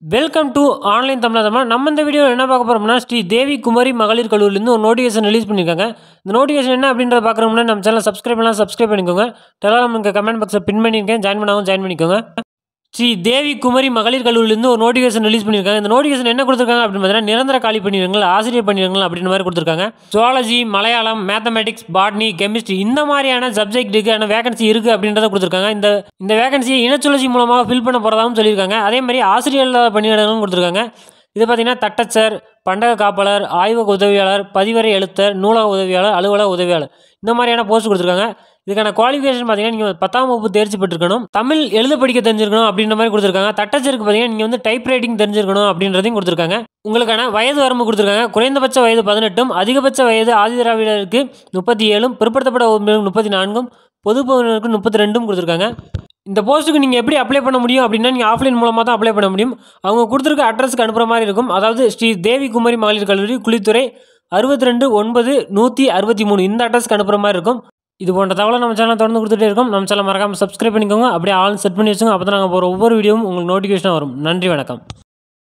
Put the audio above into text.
welcome to online தமிழாதமா நம்ம இந்த video என்ன பார்க்க போகிறோம்னா ஸ்ரீ தேவி குமரி மகளிர் கல்லூரிலேருந்து ஒரு நோட்டிஃபிகேஷன் ரிலீஸ் பண்ணியிருக்காங்க இந்த நோட்டிஃபிகேஷன் என்ன அப்படின்றத பார்க்குறோம்னா நம்ம சேனல் சப்ஸ்கிரைப் பண்ணலாம் சப்ஸ்கிரைப் பண்ணிக்கோங்க டெலாம் இங்கே கமெண்ட் பாக்ஸில் பின் பண்ணியிருக்கேன் ஜாயின் பண்ணாமல் ஜாயின் பண்ணிக்கோங்க ஸ்ரீ தேவி குமரி மகளிர் கல்லூரிலேருந்து ஒரு நோட்டிஃபிகேஷன் ரிலீஸ் பண்ணியிருக்காங்க இந்த நோட்டிஃபிகேஷன் என்ன கொடுத்துருக்காங்க அப்படின்னு பார்த்தீங்கன்னா நிரந்தர காலி பண்ணிடுங்கள் ஆசிரியர் பண்ணிடுங்கள் அப்படின்ற மாதிரி கொடுத்துருக்காங்க zoology Malayalam mathematics botany chemistry இந்த மாதிரியான சப்ஜெக்ட்டுக்கான வேகன்சி இருக்குது அப்படின்றத கொடுத்துருக்காங்க இந்த இந்த வேகன்சியை இனச்சுழற்சி மூலமாக ஃபில் பண்ண போகிறதாகவும் சொல்லியிருக்காங்க அதே மாதிரி ஆசிரியர் இல்லாத பணியிடங்களும் கொடுத்துருக்காங்க இது பார்த்தீங்கன்னா தட்டச்சர் பண்டக காப்பாளர் ஆய்வக உதவியாளர் பதிவறை எழுத்தர் நூலக உதவியாளர் அலுவலக உதவியாளர் இந்த மாதிரியான போஸ்ட் கொடுத்துருக்காங்க இதுக்கான குவாலிஃபிகேஷன் பார்த்தீங்கன்னா நீங்கள் பத்தாம் வகுப்பு தேர்ச்சி பெற்றிருக்கணும் தமிழ் எழுத படிக்க தெரிஞ்சிருக்கணும் அப்படின்ற மாதிரி கொடுத்துருக்காங்க தட்டச்சருக்கு பார்த்தீங்கன்னா நீங்கள் வந்து டைப் ரைட்டிங் தெரிஞ்சிருக்கணும் அப்படின்றதையும் கொடுத்துருக்காங்க உங்களுக்கான வயது வரம்பு கொடுத்துருக்காங்க குறைந்தபட்ச வயது பதினெட்டும் அதிகபட்ச வயது ஆதிதிராவிடருக்கு முப்பத்தி ஏழும் பிற்படுத்தப்பட்ட வகுப்பினருக்கு முப்பத்தி நான்கும் பொது பகுதியினருக்கு முப்பத்தி ரெண்டும் கொடுத்துருக்காங்க இந்த போஸ்ட்டுக்கு நீங்கள் எப்படி அப்ளை பண்ண முடியும் அப்படின்னா நீங்கள் ஆஃப்லைன் மூலமாக தான் அப்ளை பண்ண முடியும் அவங்க கொடுத்துருக்க அட்ரஸ்க்கு அனுப்புகிற மாதிரி இருக்கும் அதாவது ஸ்ரீ தேவி குமரி மகளிர் கல்லூரி குளித்துறை அறுபத்தி ரெண்டு ஒன்பது நூற்றி அறுபத்தி மூணு இந்த அட்ரஸ்க்கு அனுப்புகிற மாதிரி இருக்கும் இது போன்ற தகவலை நம்ம சேனல் தொடர்ந்து கொடுத்துட்டே இருக்கோம் நம்ம சேனல் மறக்காமல் சப்ஸ்கிரைப் பண்ணிக்கோங்க அப்படியே ஆல் செட் பண்ணி வச்சுங்க அப்போ தான் நாங்கள் போகிற ஒவ்வொரு வீடியோவும் உங்களுக்கு நோட்டிஃபிகேஷனாக வரும் நன்றி வணக்கம்